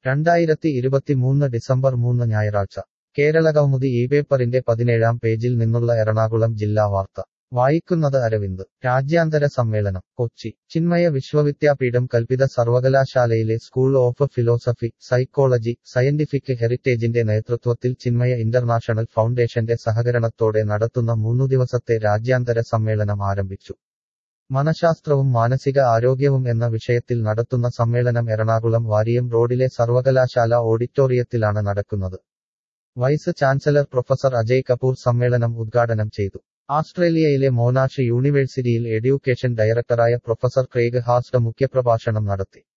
രണ്ടായിരത്തി ഇരുപത്തിമൂന്ന് ഡിസംബർ മൂന്ന് ഞായറാഴ്ച കേരളകൗമുദി ഈ പേപ്പറിന്റെ പതിനേഴാം പേജിൽ നിന്നുള്ള എറണാകുളം ജില്ലാ വാർത്ത വായിക്കുന്നത് അരവിന്ദ് രാജ്യാന്തര സമ്മേളനം കൊച്ചി ചിന്മയ വിശ്വവിദ്യാപീഠം കൽപ്പിത സർവകലാശാലയിലെ school of philosophy psychology scientific ഹെറിറ്റേജിന്റെ നേതൃത്വത്തിൽ ചിന്മയ ഇന്റർനാഷണൽ ഫൗണ്ടേഷന്റെ സഹകരണത്തോടെ നടത്തുന്ന മൂന്നു ദിവസത്തെ രാജ്യാന്തര സമ്മേളനം ആരംഭിച്ചു മനഃശാസ്ത്രവും മാനസിക ആരോഗ്യവും എന്ന വിഷയത്തിൽ നടത്തുന്ന സമ്മേളനം എറണാകുളം വാരിയം റോഡിലെ സർവകലാശാല ഓഡിറ്റോറിയത്തിലാണ് നടക്കുന്നത് vice chancellor professor Ajay Kapoor സമ്മേളനം ഉദ്ഘാടനം ചെയ്തു ആസ്ട്രേലിയയിലെ മോനാഷ് യൂണിവേഴ്സിറ്റിയിൽ എഡ്യൂക്കേഷൻ ഡയറക്ടറായ പ്രൊഫസർ ക്രേഗ് ഹാസ്റ്റ് മുഖ്യപ്രഭാഷണം നടത്തി